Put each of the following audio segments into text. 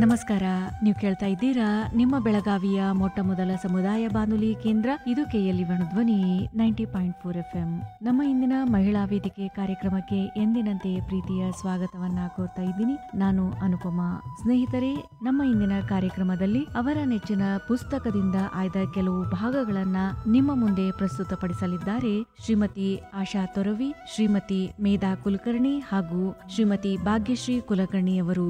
ನಮಸ್ಕಾರ ನೀವು ಕೇಳ್ತಾ ಇದ್ದೀರಾ ನಿಮ್ಮ ಬೆಳಗಾವಿಯ ಮೊಟ್ಟ ಮೊದಲ ಸಮುದಾಯ ಬಾನುಲಿ ಕೇಂದ್ರ ಇದು KLE Dhwani ninety point four F M ನಮ್ಮ ಇಂದಿನ ಮಹಿಳಾ ವೇದಿಕೆ ಕಾರ್ಯಕ್ರಮಕ್ಕೆ ಎಂದಿನಂತೆ ಪ್ರೀತಿಯ ಸ್ವಾಗತವನ್ನ ಕೋರ್ತಾ ಇದ್ದೀನಿ ನಾನು ಅನುಪಮಾ ಸ್ನೇಹಿತರೆ ನಮ್ಮ ಇಂದಿನ ಕಾರ್ಯಕ್ರಮದಲ್ಲಿ ಅವರ ನೆಚ್ಚಿನ ಪುಸ್ತಕದಿಂದ ಆಯ್ದ ಕೆಲವು ಭಾಗಗಳನ್ನ ನಿಮ್ಮ ಮುಂದೆ ಪ್ರಸ್ತುತಪಡಿಸಲಿದ್ದಾರೆ ಶ್ರೀಮತಿ ಆಶಾ ತೊರವಿ ಶ್ರೀಮತಿ ಮೇಧಾ ಕುಲಕರ್ಣಿ ಹಾಗೂ ಶ್ರೀಮತಿ ಭಾಗ್ಯಶ್ರೀ ಕುಲಕರ್ಣಿಯವರು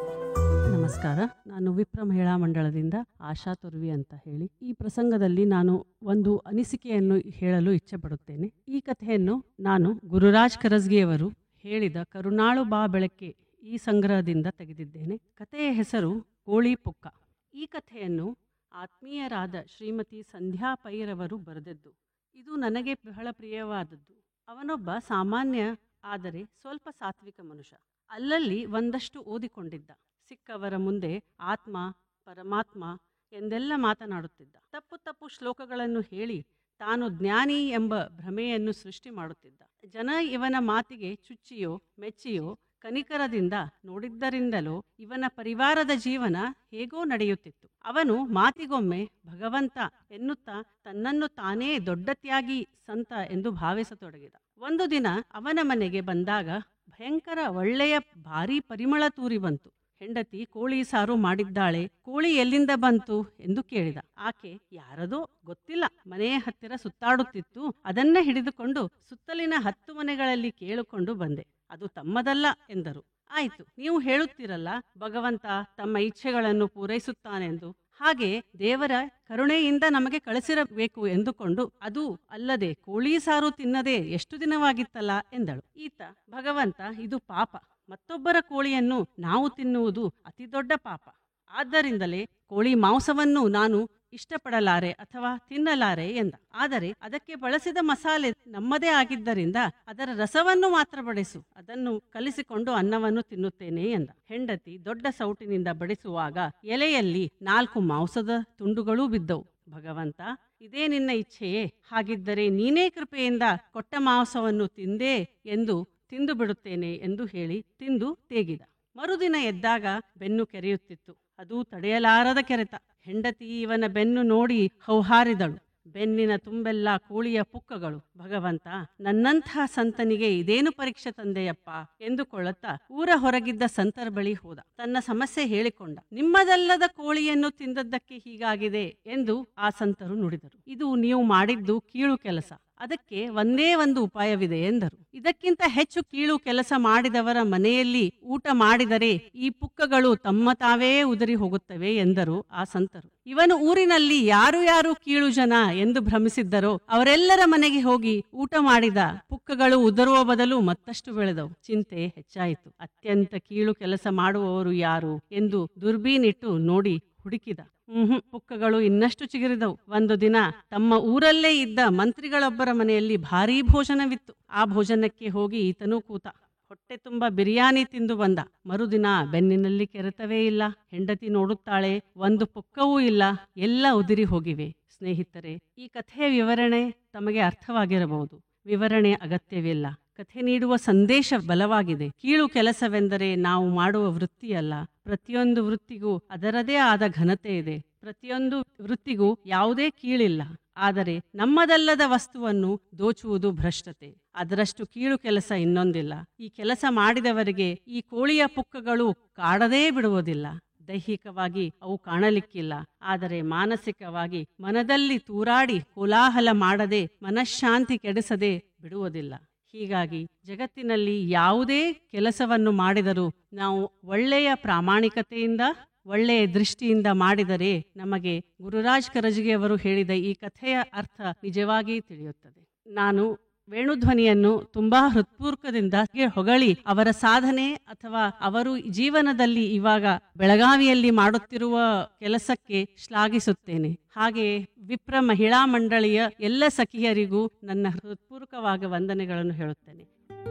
ನಮಸ್ಕಾರ ನಾನು ವಿಪ್ರ ಮಹಿಳಾ ಮಂಡಳದಿಂದ ಆಶಾ ತುರ್ವಿ ಅಂತ ಹೇಳಿ ಈ ಪ್ರಸಂಗದಲ್ಲಿ ನಾನು ಒಂದು ಅನಿಸಿಕೆಯನ್ನು ಹೇಳಲು ಇಚ್ಛೆ ಪಡುತ್ತೇನೆ ಈ ಕಥೆಯನ್ನು ನಾನು ಗುರುರಾಜ್ ಕರಸ್ಗಿಯವರು ಹೇಳಿದ ಕರುಣಾಳು ಬಾ ಬೆಳಕೆ ಈ ಸಂಗ್ರಹದಿಂದ ತೆಗೆದಿದ್ದೇನೆ ಕಥೆಯ ಹೆಸರು ಕೋಳಿ ಪುಕ್ಕ ಈ ಕಥೆಯನ್ನು ಆತ್ಮೀಯರಾದ ಶ್ರೀಮತಿ ಸಂಧ್ಯಾ ಪೈರವರು ಬರೆದದ್ದು ಇದು ನನಗೆ ಬಹಳ ಪ್ರಿಯವಾದದ್ದು ಅವನೊಬ್ಬ ಸಾಮಾನ್ಯ ಆದರೆ ಸ್ವಲ್ಪ ಸಾತ್ವಿಕ ಮನುಷ್ಯ ಅಲ್ಲಲ್ಲಿ ಒಂದಷ್ಟು ಓದಿಕೊಂಡಿದ್ದ ಸಿಕ್ಕವರ ಮುಂದೆ ಆತ್ಮ ಪರಮಾತ್ಮ ಎಂದೆಲ್ಲ ಮಾತನಾಡುತ್ತಿದ್ದ ತಪ್ಪು ತಪ್ಪು ಶ್ಲೋಕಗಳನ್ನು ಹೇಳಿ ತಾನು ಜ್ಞಾನಿ ಎಂಬ ಭ್ರಮೆಯನ್ನು ಸೃಷ್ಟಿ ಮಾಡುತ್ತಿದ್ದ ಜನ ಇವನ ಮಾತಿಗೆ ಚುಚ್ಚಿಯೋ ಮೆಚ್ಚಿಯೋ ಕನಿಕರದಿಂದ ನೋಡಿದ್ದರಿಂದಲೋ ಇವನ ಪರಿವಾರದ ಜೀವನ ಹೇಗೋ ನಡೆಯುತ್ತಿತ್ತು ಅವನು ಮಾತಿಗೊಮ್ಮೆ ಭಗವಂತ ಎನ್ನುತ್ತಾ ತನ್ನನ್ನು ತಾನೇ ದೊಡ್ಡ ತ್ಯಾಗಿ ಸಂತ ಎಂದು ಭಾವಿಸತೊಡಗಿದ ಒಂದು ದಿನ ಅವನ ಮನೆಗೆ ಬಂದಾಗ ಭಯಂಕರ ಒಳ್ಳೆಯ ಭಾರೀ ಪರಿಮಳ ತೂರಿ ಬಂತು ಹೆಂಡತಿ ಕೋಳಿ ಸಾರು ಮಾಡಿದ್ದಾಳೆ ಕೋಳಿ ಎಲ್ಲಿಂದ ಬಂತು ಎಂದು ಕೇಳಿದ ಆಕೆ ಯಾರದೋ ಗೊತ್ತಿಲ್ಲ ಮನೆಯ ಹತ್ತಿರ ಸುತ್ತಾಡುತ್ತಿತ್ತು ಅದನ್ನ ಹಿಡಿದುಕೊಂಡು ಸುತ್ತಲಿನ ಹತ್ತು ಮನೆಗಳಲ್ಲಿ ಕೇಳಿಕೊಂಡು ಬಂದೆ ಅದು ತಮ್ಮದಲ್ಲ ಎಂದರು ಆಯ್ತು ನೀವು ಹೇಳುತ್ತೀರಲ್ಲ ಭಗವಂತ ತಮ್ಮ ಇಚ್ಛೆಗಳನ್ನು ಪೂರೈಸುತ್ತಾನೆಂದು ಹಾಗೆ ದೇವರ ಕರುಣೆಯಿಂದ ನಮಗೆ ಕಳಿಸಿರಬೇಕು ಎಂದುಕೊಂಡು ಅದು ಅಲ್ಲದೆ ಕೋಳಿ ಸಾರು ತಿನ್ನದೆ ಎಷ್ಟು ದಿನವಾಗಿತ್ತಲ್ಲ ಎಂದಳು ಈತ ಭಗವಂತ ಇದು ಪಾಪ ಮತ್ತೊಬ್ಬರ ಕೋಳಿಯನ್ನು ನಾವು ತಿನ್ನುವುದು ಅತಿ ದೊಡ್ಡ ಪಾಪ ಆದ್ದರಿಂದಲೇ ಕೋಳಿ ಮಾಂಸವನ್ನು ನಾನು ಇಷ್ಟಪಡಲಾರೆ ಅಥವಾ ತಿನ್ನಲಾರೆ ಎಂದ ಆದರೆ ಅದಕ್ಕೆ ಬಳಸಿದ ಮಸಾಲೆ ನಮ್ಮದೇ ಆಗಿದ್ದರಿಂದ ಅದರ ರಸವನ್ನು ಮಾತ್ರ ಬಡಿಸು ಅದನ್ನು ಕಲಿಸಿಕೊಂಡು ಅನ್ನವನ್ನು ತಿನ್ನುತ್ತೇನೆ ಎಂದ ಹೆಂಡತಿ ದೊಡ್ಡ ಸೌಟಿನಿಂದ ಬಡಿಸುವಾಗ ಎಲೆಯಲ್ಲಿ ನಾಲ್ಕು ಮಾಂಸದ ತುಂಡುಗಳೂ ಬಿದ್ದವು ಭಗವಂತ ಇದೇ ನಿನ್ನ ಇಚ್ಛೆಯೇ ಹಾಗಿದ್ದರೆ ನೀನೇ ಕೃಪೆಯಿಂದ ಕೊಟ್ಟ ಮಾಂಸವನ್ನು ತಿಂದೇ ಎಂದು ತಿಂದು ಬಿಡುತ್ತೇನೆ ಎಂದು ಹೇಳಿ ತಿಂದು ತೇಗಿದ ಮರುದಿನ ಎದ್ದಾಗ ಬೆನ್ನು ಕೆರೆಯುತ್ತಿತ್ತು ಅದು ತಡೆಯಲಾರದ ಕೆರೆತ ಹೆಂಡತಿ ಇವನ ಬೆನ್ನು ನೋಡಿ ಹೌಹಾರಿದಳು ಬೆನ್ನಿನ ತುಂಬೆಲ್ಲ ಕೋಳಿಯ ಪುಕ್ಕಗಳು ಭಗವಂತ ನನ್ನಂಥ ಸಂತನಿಗೆ ಇದೇನು ಪರೀಕ್ಷೆ ತಂದೆಯಪ್ಪ ಎಂದುಕೊಳ್ಳುತ್ತಾ ಊರ ಹೊರಗಿದ್ದ ಸಂತರ ಬಳಿ ಹೋದ ತನ್ನ ಸಮಸ್ಯೆ ಹೇಳಿಕೊಂಡ ನಿಮ್ಮದಲ್ಲದ ಕೋಳಿಯನ್ನು ತಿಂದದ್ದಕ್ಕೆ ಹೀಗಾಗಿದೆ ಎಂದು ಆ ಸಂತರು ನುಡಿದರು ಇದು ನೀವು ಮಾಡಿದ್ದು ಕೀಳು ಕೆಲಸ ಅದಕ್ಕೆ ಒಂದೇ ಒಂದು ಉಪಾಯವಿದೆ ಎಂದರು ಇದಕ್ಕಿಂತ ಹೆಚ್ಚು ಕೀಳು ಕೆಲಸ ಮಾಡಿದವರ ಮನೆಯಲ್ಲಿ ಊಟ ಮಾಡಿದರೆ ಈ ಪುಕ್ಕಗಳು ತಮ್ಮ ತಾವೇ ಉದರಿ ಹೋಗುತ್ತವೆ ಎಂದರು ಆ ಸಂತರು ಇವನು ಊರಿನಲ್ಲಿ ಯಾರು ಯಾರು ಕೀಳು ಜನ ಎಂದು ಭ್ರಮಿಸಿದ್ದರೋ ಅವರೆಲ್ಲರ ಮನೆಗೆ ಹೋಗಿ ಊಟ ಮಾಡಿದ ಪುಕ್ಕಗಳು ಉದರುವ ಬದಲು ಮತ್ತಷ್ಟು ಬೆಳೆದವು ಚಿಂತೆ ಹೆಚ್ಚಾಯಿತು ಅತ್ಯಂತ ಕೀಳು ಕೆಲಸ ಮಾಡುವವರು ಯಾರು ಎಂದು ದುರ್ಬೀನಿಟ್ಟು ನೋಡಿ ಹುಡುಕಿದ ಹ್ಮ್ ಪುಕ್ಕಗಳು ಇನ್ನಷ್ಟು ಚಿಗುರಿದವು ಒಂದು ದಿನ ತಮ್ಮ ಊರಲ್ಲೇ ಇದ್ದ ಮಂತ್ರಿಗಳೊಬ್ಬರ ಮನೆಯಲ್ಲಿ ಭಾರೀ ಭೋಜನವಿತ್ತು ಆ ಭೋಜನಕ್ಕೆ ಹೋಗಿ ಈತನೂ ಕೂತ ಹೊಟ್ಟೆ ತುಂಬ ಬಿರಿಯಾನಿ ತಿಂದು ಬಂದ ಮರುದಿನ ಬೆನ್ನಿನಲ್ಲಿ ಕೆರೆತವೇ ಇಲ್ಲ ಹೆಂಡತಿ ನೋಡುತ್ತಾಳೆ ಒಂದು ಪುಕ್ಕವೂ ಇಲ್ಲ ಎಲ್ಲ ಉದಿರಿ ಹೋಗಿವೆ ಸ್ನೇಹಿತರೆ ಈ ಕಥೆಯ ವಿವರಣೆ ತಮಗೆ ಅರ್ಥವಾಗಿರಬಹುದು ವಿವರಣೆ ಅಗತ್ಯವಿಲ್ಲ ಕಥೆ ನೀಡುವ ಸಂದೇಶ ಬಲವಾಗಿದೆ ಕೀಳು ಕೆಲಸವೆಂದರೆ ನಾವು ಮಾಡುವ ವೃತ್ತಿಯಲ್ಲ ಪ್ರತಿಯೊಂದು ವೃತ್ತಿಗೂ ಅದರದೇ ಆದ ಘನತೆ ಇದೆ ಪ್ರತಿಯೊಂದು ವೃತ್ತಿಗೂ ಯಾವುದೇ ಕೀಳಿಲ್ಲ ಆದರೆ ನಮ್ಮದಲ್ಲದ ವಸ್ತುವನ್ನು ದೋಚುವುದು ಭ್ರಷ್ಟತೆ ಅದರಷ್ಟು ಕೀಳು ಕೆಲಸ ಇನ್ನೊಂದಿಲ್ಲ ಈ ಕೆಲಸ ಮಾಡಿದವರಿಗೆ ಈ ಕೋಳಿಯ ಪುಕ್ಕಗಳು ಕಾಡದೇ ಬಿಡುವುದಿಲ್ಲ ದೈಹಿಕವಾಗಿ ಅವು ಕಾಣಲಿಕ್ಕಿಲ್ಲ ಆದರೆ ಮಾನಸಿಕವಾಗಿ ಮನದಲ್ಲಿ ತೂರಾಡಿ ಕೋಲಾಹಲ ಮಾಡದೆ ಮನಃಶಾಂತಿ ಕೆಡಿಸದೆ ಬಿಡುವುದಿಲ್ಲ ಹೀಗಾಗಿ ಜಗತ್ತಿನಲ್ಲಿ ಯಾವುದೇ ಕೆಲಸವನ್ನು ಮಾಡಿದರೂ ನಾವು ಒಳ್ಳೆಯ ಪ್ರಾಮಾಣಿಕತೆಯಿಂದ ಒಳ್ಳೆಯ ದೃಷ್ಟಿಯಿಂದ ಮಾಡಿದರೆ ನಮಗೆ ಗುರುರಾಜ್ ಕರಜಗಿಯವರು ಹೇಳಿದ ಈ ಕಥೆಯ ಅರ್ಥ ನಿಜವಾಗಿ ತಿಳಿಯುತ್ತದೆ ನಾನು ವೇಣುಧ್ವನಿಯನ್ನು ತುಂಬಾ ಹೃತ್ಪೂರ್ವಕದಿಂದ ಹೊಗಳಿ ಅವರ ಸಾಧನೆ ಅಥವಾ ಅವರು ಜೀವನದಲ್ಲಿ ಇವಾಗ ಬೆಳಗಾವಿಯಲ್ಲಿ ಮಾಡುತ್ತಿರುವ ಕೆಲಸಕ್ಕೆ ಶ್ಲಾಘಿಸುತ್ತೇನೆ ಹಾಗೆ ವಿಪ್ರ ಮಹಿಳಾ ಮಂಡಳಿಯ ಎಲ್ಲ ಸಖಿಯರಿಗೂ ನನ್ನ ಹೃತ್ಪೂರ್ವಕವಾದ ವಂದನೆಗಳನ್ನು ಹೇಳುತ್ತೇನೆ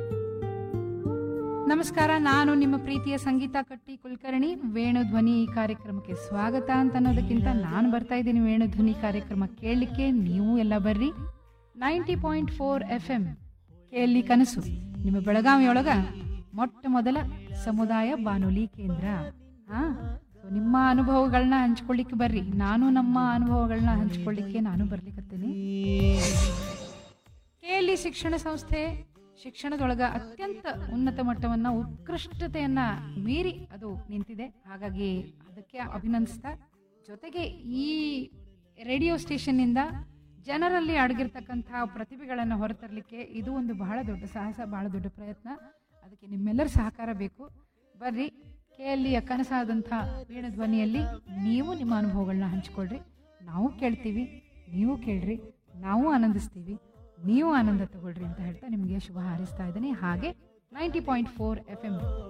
ನಮಸ್ಕಾರ ನಾನು ನಿಮ್ಮ ಪ್ರೀತಿಯ ಸಂಗೀತ ಕಟ್ಟಿ ಕುಲಕರ್ಣಿ ವೇಣುಧ್ವನಿ ಈ ಕಾರ್ಯಕ್ರಮಕ್ಕೆ ಸ್ವಾಗತ ಅಂತ ಅನ್ನೋದಕ್ಕಿಂತ ನಾನು ಬರ್ತಾ ಇದ್ದೀನಿ ವೇಣುಧ್ವನಿ ಕಾರ್ಯಕ್ರಮ ಕೇಳಲಿಕ್ಕೆ ನೀವು ಎಲ್ಲ ಬರ್ರಿ ninety point four F M ಕೇಳಿ ಕನಸು ನಿಮ್ಮ ಬೆಳಗಾವಿಯೊಳಗ ಮೊಟ್ಟ ಮೊದಲ ಸಮುದಾಯ ಬಾನುಲಿ ಕೇಂದ್ರ ಹಾ ಸೊ ನಿಮ್ಮ ಅನುಭವಗಳನ್ನ ಹಂಚ್ಕೊಳ್ಳಿಕ್ಕೆ ಬರ್ರಿ ನಾನು ನಮ್ಮ ಅನುಭವಗಳನ್ನ ಹಂಚ್ಕೊಳ್ಳಿಕ್ಕೆ ನಾನು ಬರ್ಲಿಕ್ಕತ್ತೀನಿ ಕೆಎಲ್ಇ ಶಿಕ್ಷಣ ಸಂಸ್ಥೆ ಶಿಕ್ಷಣದೊಳಗ ಅತ್ಯಂತ ಉನ್ನತ ಮಟ್ಟವನ್ನ ಉತ್ಕೃಷ್ಟತೆಯನ್ನ ಮೀರಿ ಅದು ನಿಂತಿದೆ ಹಾಗಾಗಿ ಅದಕ್ಕೆ ಅಭಿನಂದಿಸ್ತಾ ಜೊತೆಗೆ ಈ ರೇಡಿಯೋ ಸ್ಟೇಷನ್ನಿಂದ ಜನರಲ್ಲಿ ಅಡಗಿರ್ತಕ್ಕಂಥ ಪ್ರತಿಭೆಗಳನ್ನು ಹೊರತರಲಿಕ್ಕೆ ಇದು ಒಂದು ಬಹಳ ದೊಡ್ಡ ಸಾಹಸ ಬಹಳ ದೊಡ್ಡ ಪ್ರಯತ್ನ ಅದಕ್ಕೆ ನಿಮ್ಮೆಲ್ಲರ ಸಹಕಾರ ಬೇಕು ಬರ್ರಿ ಕೆ ಎಲ್ಲಿಯ ಕನಸಾದಂಥ ವೀಣ ಧ್ವನಿಯಲ್ಲಿ ನೀವು ನಿಮ್ಮ ಅನುಭವಗಳನ್ನ ಹಂಚ್ಕೊಳ್ರಿ ನಾವು ಕೇಳ್ತೀವಿ ನೀವು ಕೇಳ್ರಿ ನಾವು ಆನಂದಿಸ್ತೀವಿ ನೀವು ಆನಂದ ತಗೊಳ್ರಿ ಅಂತ ಹೇಳ್ತಾ ನಿಮಗೆ ಶುಭ ಹಾರೈಸ್ತಾ ಇದ್ದೀನಿ ಹಾಗೆ ninety point four F M